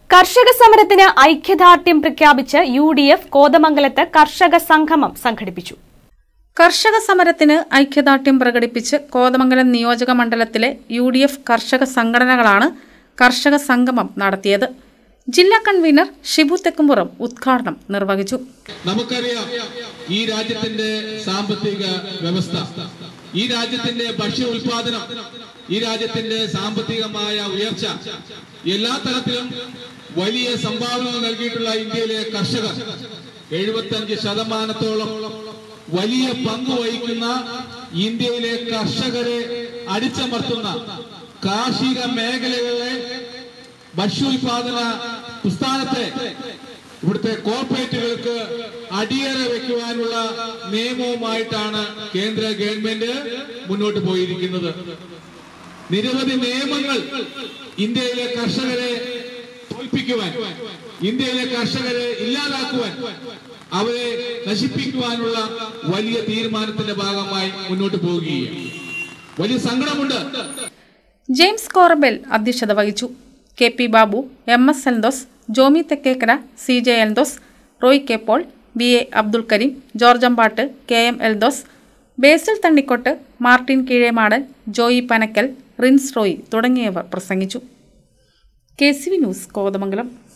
കർഷക സമരത്തിന് ഐക്യദാർഢ്യം പ്രഖ്യാപിച്ച് യു ഡി എഫ് കോതമംഗലത്ത് കർഷക സംഗമം സംഘടിപ്പിച്ചു കർഷക സമരത്തിന് ഐക്യദാർഢ്യം പ്രകടിപ്പിച്ച് കോതമംഗലം നിയോജക മണ്ഡലത്തിലെ യു ഡി എഫ് കർഷക സംഘടനകളാണ് കർഷക സംഗമം നടത്തിയത് ജില്ലാ കൺവീനർ ഷിബു തെക്കുംപുറം ഉദ്ഘാടനം നിർവഹിച്ചു നമുക്കറിയാം ഈ രാജ്യത്തിന്റെ സാമ്പത്തിക വ്യവസ്ഥ ഈ രാജ്യത്തിന്റെ ഭക്ഷ്യ ഉൽപാദനം ഈ രാജ്യത്തിന്റെ സാമ്പത്തികമായ ഉയർച്ച എല്ലാ തലത്തിലും വലിയ സംഭാവനകൾ നൽകിയിട്ടുള്ള ഇന്ത്യയിലെ കർഷകർ എഴുപത്തഞ്ച് ശതമാനത്തോളം വലിയ പങ്ക് വഹിക്കുന്ന ഇന്ത്യയിലെ കർഷകരെ അടിച്ചമർത്തുന്ന കാർഷിക മേഖലകളെ ഭക്ഷ്യോൽപാദന പ്രസ്ഥാനത്തെ ഇവിടുത്തെ കോർപ്പറേറ്റുകൾക്ക് അടിയറ വെക്കുവാനുള്ള നിയമവുമായിട്ടാണ് കേന്ദ്ര ഗവൺമെന്റ് മുന്നോട്ട് പോയിരിക്കുന്നത് നിരവധി നിയമങ്ങൾ ഇന്ത്യയിലെ കർഷകരെ തോൽപ്പിക്കുവാൻ ഇന്ത്യയിലെ കർഷകരെ ഇല്ലാതാക്കുവാൻ അവരെ നശിപ്പിക്കുവാനുള്ള വലിയ തീരുമാനത്തിന്റെ ഭാഗമായി മുന്നോട്ട് പോവുകയാണ് വലിയ സങ്കടമുണ്ട് ജെയിംസ് കോറബെൽ അധ്യക്ഷത വഹിച്ചു K P Babu M S Eldhose Jomy Thekkekkara C J Eldhose Roy K Paul B A Abdul Kareem George Ambattu K M Eldhose Basil Thannikkottu Martin Keezhemadan Joy Panakkal Rins Roy തുടങ്ങിയവർ പ്രസംഗിച്ചു K C V News Kothamangalam